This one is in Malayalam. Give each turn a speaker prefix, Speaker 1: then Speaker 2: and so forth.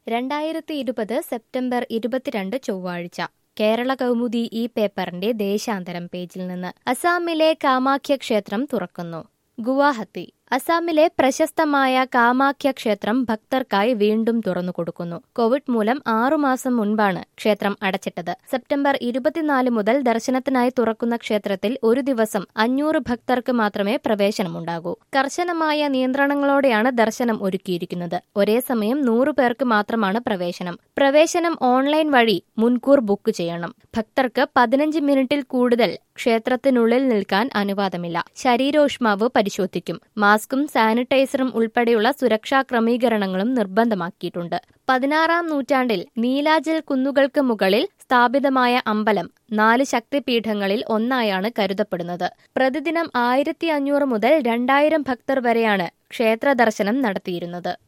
Speaker 1: രണ്ടായിരത്തി ഇരുപത് സെപ്റ്റംബർ ഇരുപത്തിരണ്ട് ചൊവ്വാഴ്ച കേരള കൗമുദി ഈ പേപ്പറിന്റെ ദേശാന്തരം പേജിൽ നിന്ന് അസാമിലെ കാമാഖ്യ ക്ഷേത്രം തുറക്കുന്നു ഗുവാഹത്തി അസാമിലെ പ്രശസ്തമായ കാമാഖ്യ ക്ഷേത്രം ഭക്തർക്കായി വീണ്ടും തുറന്നു കൊടുക്കുന്നു കോവിഡ് മൂലം ആറുമാസം മുൻപാണ് ക്ഷേത്രം അടച്ചിട്ടത് സെപ്റ്റംബർ ഇരുപത്തിനാല് മുതൽ ദർശനത്തിനായി തുറക്കുന്ന ക്ഷേത്രത്തിൽ ഒരു ദിവസം അഞ്ഞൂറ് ഭക്തർക്ക് മാത്രമേ പ്രവേശനമുണ്ടാകൂ കർശനമായ നിയന്ത്രണങ്ങളോടെയാണ് ദർശനം ഒരുക്കിയിരിക്കുന്നത് ഒരേ സമയം നൂറു പേർക്ക് മാത്രമാണ് പ്രവേശനം പ്രവേശനം ഓൺലൈൻ വഴി മുൻകൂർ ബുക്ക് ചെയ്യണം ഭക്തർക്ക് പതിനഞ്ച് മിനിറ്റിൽ കൂടുതൽ ക്ഷേത്രത്തിനുള്ളിൽ നിൽക്കാൻ അനുവാദമില്ല ശരീരോഷ്മാവ് പരിശോധിക്കും മാസ്കും സാനിറ്റൈസറും ഉൾപ്പെടെയുള്ള സുരക്ഷാ ക്രമീകരണങ്ങളും നിർബന്ധമാക്കിയിട്ടുണ്ട് പതിനാറാം നൂറ്റാണ്ടിൽ നീലാജൽ കുന്നുകൾക്ക് മുകളിൽ സ്ഥാപിതമായ അമ്പലം നാല് ശക്തിപീഠങ്ങളിൽ ഒന്നായാണ് കരുതപ്പെടുന്നത് പ്രതിദിനം ആയിരത്തി അഞ്ഞൂറ് മുതൽ രണ്ടായിരം ഭക്തർ വരെയാണ് ക്ഷേത്ര ദർശനം നടത്തിയിരുന്നത്